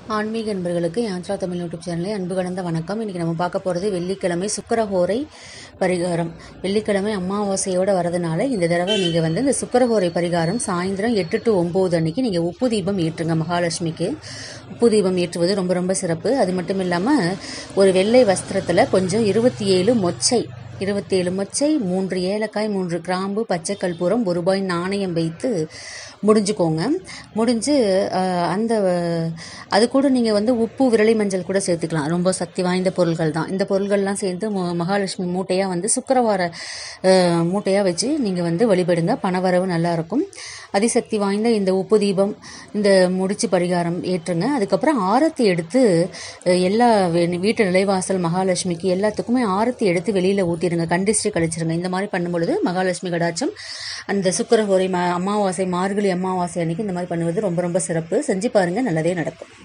ஆன்மீக நண்பர்களுக்கு யாத்ரா தமிழ் யூடியூப் சேனலை அன்பு கலந்த வணக்கம் இன்றைக்கி நம்ம பார்க்க போகிறது வெள்ளிக்கிழமை சுக்கரஹோரை பரிகாரம் வெள்ளிக்கிழமை அமாவாசையோடு வரதுனால இந்த தடவை நீங்கள் வந்து இந்த சுக்கரஹோரை பரிகாரம் சாயந்தரம் எட்டு டு ஒம்பது அன்னைக்கு நீங்கள் உப்பு தீபம் ஏற்றுங்க மகாலட்சுமிக்கு உப்பு தீபம் ஏற்றுவது ரொம்ப ரொம்ப சிறப்பு அது மட்டும் இல்லாமல் ஒரு வெள்ளை வஸ்திரத்தில் கொஞ்சம் இருபத்தி ஏழு மொச்சை இருபத்தேழு மொச்சை மூன்று ஏலக்காய் மூன்று கிராம்பு பச்சை கற்பூரம் ஒரு ரூபாய் நாணயம் வைத்து முடிஞ்சுக்கோங்க முடிஞ்சு அஹ், அந்த அது கூட நீங்கள் வந்து உப்பு விரலி மஞ்சள் கூட சேர்த்துக்கலாம் ரொம்ப சக்தி வாய்ந்த பொருள்கள் தான் இந்த பொருள்கள்லாம் சேர்ந்து மு- மகாலட்சுமி மூட்டையாக வந்து சுக்கரவார அஹ், மூட்டையாக வச்சு நீங்கள் வந்து வழிபடுங்க பணவரவு நல்லா இருக்கும் அதிசக்தி வாய்ந்த இந்த உப்பு தீபம் இந்த முடிச்சு பரிகாரம் ஏற்றுங்க அதுக்கப்புறம் ஆரத்தி எடுத்து அஹ், எல்லா வீ- வீட்டு நிலைவாசல் மகாலட்சுமிக்கு எல்லாத்துக்குமே ஆரத்தி எடுத்து வெளியில் ஊற்றிடுங்க கண்டிஸ்ட்ரி கழிச்சிருங்க இந்த மாதிரி பண்ணும்பொழுது மகாலட்சுமி கடாட்சம் அந்த சுக்கரஹோரை ம அமாவாசை மார்கழி அமாவாசை அன்னைக்கு இந்த மாதிரி பண்ணுவது ரொம்ப ரொம்ப சிறப்பு செஞ்சு பாருங்க நல்லதே நடக்கும்